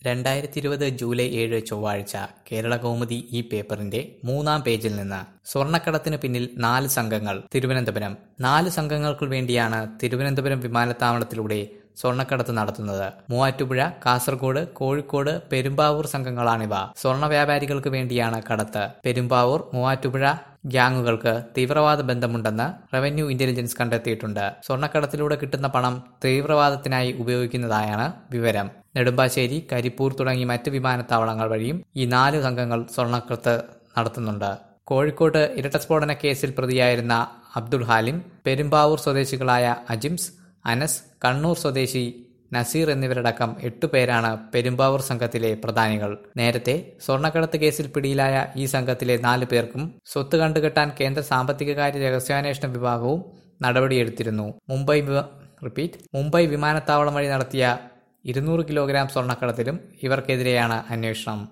രണ്ടായിരത്തി ഇരുപത് ജൂലൈ ഏഴ് ചൊവ്വാഴ്ച കേരള കൗമുദി ഈ പേപ്പറിന്റെ മൂന്നാം പേജിൽ നിന്ന് സ്വർണ്ണക്കടത്തിന് പിന്നിൽ നാല് സംഘങ്ങൾ തിരുവനന്തപുരം നാല് സംഘങ്ങൾക്കു വേണ്ടിയാണ് തിരുവനന്തപുരം വിമാനത്താവളത്തിലൂടെ സ്വർണ്ണക്കടത്ത് നടത്തുന്നത് മൂവാറ്റുപുഴ കാസർഗോഡ് കോഴിക്കോട് പെരുമ്പാവൂർ സംഘങ്ങളാണിവ സ്വർണ്ണ വ്യാപാരികൾക്ക് വേണ്ടിയാണ് കടത്ത് പെരുമ്പാവൂർ മൂവാറ്റുപുഴ ഗ്യാങ്ങുകൾക്ക് തീവ്രവാദ ബന്ധമുണ്ടെന്ന് റവന്യൂ ഇന്റലിജൻസ് കണ്ടെത്തിയിട്ടുണ്ട് സ്വർണ്ണക്കടത്തിലൂടെ കിട്ടുന്ന പണം തീവ്രവാദത്തിനായി ഉപയോഗിക്കുന്നതായാണ് വിവരം നെടുമ്പാശ്ശേരി കരിപ്പൂർ തുടങ്ങി മറ്റ് വിമാനത്താവളങ്ങൾ വഴിയും ഈ നാല് സംഘങ്ങൾ സ്വർണ്ണക്കടത്ത് നടത്തുന്നുണ്ട് കോഴിക്കോട്ട് ഇരട്ടസ്ഫോടന കേസിൽ പ്രതിയായിരുന്ന അബ്ദുൾ ഹാലിം പെരുമ്പാവൂർ സ്വദേശികളായ അജിംസ് അനസ് കണ്ണൂർ സ്വദേശി നസീർ എന്നിവരടക്കം എട്ടു പേരാണ് പെരുമ്പാവൂർ സംഘത്തിലെ പ്രധാനികൾ നേരത്തെ സ്വർണ്ണക്കടത്ത് കേസിൽ പിടിയിലായ ഈ സംഘത്തിലെ നാല് പേർക്കും സ്വത്ത് കണ്ടുകെട്ടാൻ കേന്ദ്ര സാമ്പത്തികകാര്യ രഹസ്യാന്വേഷണ വിഭാഗവും നടപടിയെടുത്തിരുന്നു മുംബൈ റിപ്പീറ്റ് മുംബൈ വിമാനത്താവളം വഴി നടത്തിയ ഇരുന്നൂറ് കിലോഗ്രാം സ്വർണ്ണക്കടത്തിലും ഇവർക്കെതിരെയാണ് അന്വേഷണം